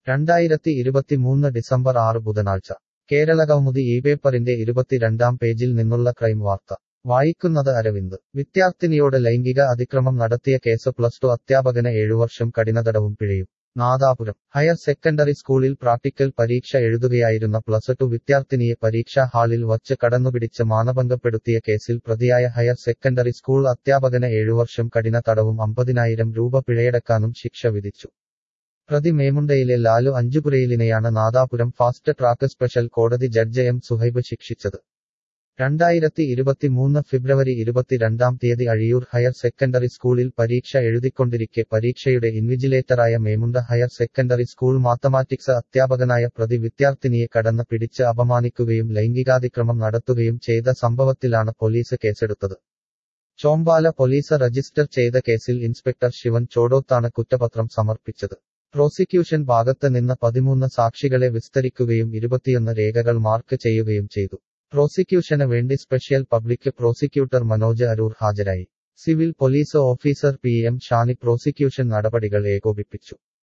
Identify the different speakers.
Speaker 1: രണ്ടായിരത്തി ഇരുപത്തിമൂന്ന് ഡിസംബർ ആറ് ബുധനാഴ്ച കേരള കൗമുദി ഈ പേപ്പറിന്റെ ഇരുപത്തിരണ്ടാം പേജിൽ നിന്നുള്ള ക്രൈം വാർത്ത വായിക്കുന്നത് അരവിന്ദ് വിദ്യാർത്ഥിനിയോട് ലൈംഗിക അതിക്രമം നടത്തിയ കേസ് പ്ലസ് ടു അധ്യാപകന് ഏഴുവർഷം കഠിനതടവും പിഴയും നാദാപുരം ഹയർ സെക്കൻഡറി സ്കൂളിൽ പ്രാക്ടിക്കൽ പരീക്ഷ എഴുതുകയായിരുന്ന പ്ലസ് ടു വിദ്യാർത്ഥിനിയെ പരീക്ഷാ ഹാളിൽ വച്ച് കടന്നുപിടിച്ച് മാനഭംഗപ്പെടുത്തിയ കേസിൽ പ്രതിയായ ഹയർ സെക്കൻഡറി സ്കൂൾ അധ്യാപകന് ഏഴുവർഷം കഠിന തടവും അമ്പതിനായിരം രൂപ പിഴയടക്കാനും ശിക്ഷ വിധിച്ചു പ്രതി മേമുണ്ടയിലെ ലാലു അഞ്ചുപുരയിലിനെയാണ് നാദാപുരം ഫാസ്റ്റ് ട്രാക്ക് സ്പെഷ്യൽ കോടതി ജഡ്ജ് എം സുഹൈബ് ശിക്ഷിച്ചത് രണ്ടായിരത്തി ഇരുപത്തിമൂന്ന് ഫെബ്രുവരി ഇരുപത്തിരണ്ടാം തീയതി അഴിയൂർ ഹയർ സെക്കൻഡറി സ്കൂളിൽ പരീക്ഷ എഴുതിക്കൊണ്ടിരിക്കെ പരീക്ഷയുടെ ഇൻവിജിലേറ്ററായ Memunda higher secondary school mathematics അധ്യാപകനായ പ്രതി വിദ്യാർത്ഥിനിയെ കടന്ന് പിടിച്ച് അപമാനിക്കുകയും ലൈംഗികാതിക്രമം നടത്തുകയും ചെയ്ത സംഭവത്തിലാണ് പോലീസ് കേസെടുത്തത് ചോമ്പാല പോലീസ് രജിസ്റ്റർ ചെയ്ത കേസിൽ ഇൻസ്പെക്ടർ ശിവൻ ചോടോത്താണ് കുറ്റപത്രം സമർപ്പിച്ചത് പ്രോസിക്യൂഷൻ ഭാഗത്ത് നിന്ന് പതിമൂന്ന് സാക്ഷികളെ വിസ്തരിക്കുകയും ഇരുപത്തിയൊന്ന് രേഖകൾ മാർക്ക് ചെയ്യുകയും ചെയ്തു പ്രോസിക്യൂഷന് വേണ്ടി special public prosecutor Manoj Aroor ഹാജരായി civil police officer P M Shani prosecution നടപടികൾ ഏകോപിപ്പിച്ചു